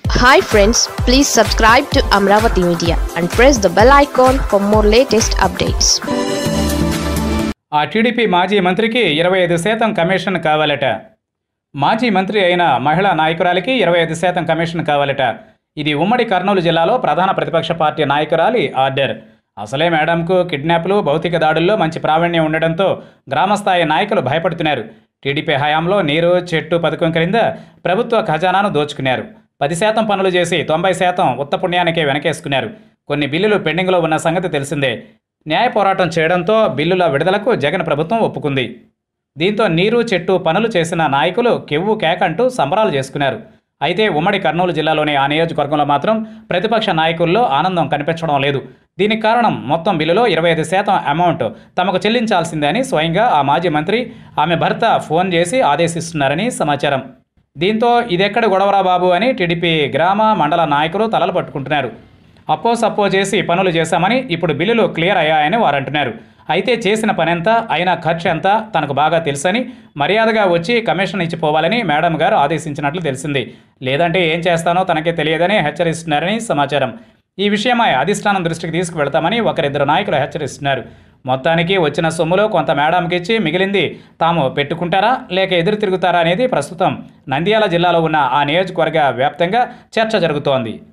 hi friends please subscribe to Amaravati media and press the bell icon for more latest updates ఆ TDP మాజీ మంత్రికి ఇరవై ఐదు శాతం కమిషన్ కావాలట మాజీ మంత్రి అయిన మహిళా నాయకురాలికి ఇరవై ఐదు శాతం కమిషన్ కావాలట ఇది ఉమ్మడి కర్నూలు జిల్లాలో ప్రధాన ప్రతిపక్ష పార్టీ నాయకురాలి ఆర్డర్ అసలే మేడంకు కిడ్నాప్లు భౌతిక దాడుల్లో మంచి ప్రావీణ్యం ఉండడంతో గ్రామస్థాయి నాయకులు భయపడుతున్నారు టీడీపీ హయాంలో నీరు చెట్టు పథకం క్రింద ప్రభుత్వ ఖజానాను దోచుకున్నారు పది శాతం పనులు చేసి తొంభై శాతం ఉత్తపుణ్యానికే వెనకేసుకున్నారు కొన్ని బిల్లులు పెండింగ్లో ఉన్న సంగతి తెలిసిందే న్యాయ పోరాటం చేయడంతో బిల్లుల విడుదలకు జగన్ ప్రభుత్వం ఒప్పుకుంది దీంతో నీరు చెట్టు పనులు చేసిన నాయకులు కెవ్వు కేకంటూ సంబరాలు చేసుకున్నారు అయితే ఉమ్మడి కర్నూలు జిల్లాలోని ఆ నియోజకవర్గంలో మాత్రం ప్రతిపక్ష నాయకుల్లో ఆనందం కనిపించడం లేదు దీనికి కారణం మొత్తం బిల్లులో ఇరవై ఐదు శాతం అమౌంట్ తమకు చెల్లించాల్సిందే అని స్వయంగా ఆ మాజీ మంత్రి ఆమె భర్త ఫోన్ చేసి ఆదేశిస్తున్నారని సమాచారం దీంతో ఇదెక్కడ గొడవరా బాబు అని టీడీపీ గ్రామ మండల నాయకులు తలలు పట్టుకుంటున్నారు అప్పో సప్పో చేసి పనులు చేశామని ఇప్పుడు బిల్లులు క్లియర్ అయ్యాయని వారు అంటున్నారు అయితే చేసిన పనెంత అయిన ఖర్చు ఎంత తనకు బాగా తెలుసని మర్యాదగా వచ్చి కమిషన్ ఇచ్చిపోవాలని మేడం గారు ఆదేశించినట్లు తెలిసింది లేదంటే ఏం చేస్తానో తనకే తెలియదని హెచ్చరిస్తున్నారని సమాచారం ఈ విషయమై అధిష్టానం దృష్టికి తీసుకువెళ్తామని ఒకరిద్దరు నాయకులు హెచ్చరిస్తున్నారు మొత్తానికి వచ్చిన సొమ్ములో కొంత మేడంకి ఇచ్చి మిగిలింది తాము పెట్టుకుంటారా లేక ఎదురు తిరుగుతారా అనేది ప్రస్తుతం నంద్యాల జిల్లాలో ఉన్న ఆ నియోజకవర్గ వ్యాప్తంగా చర్చ జరుగుతోంది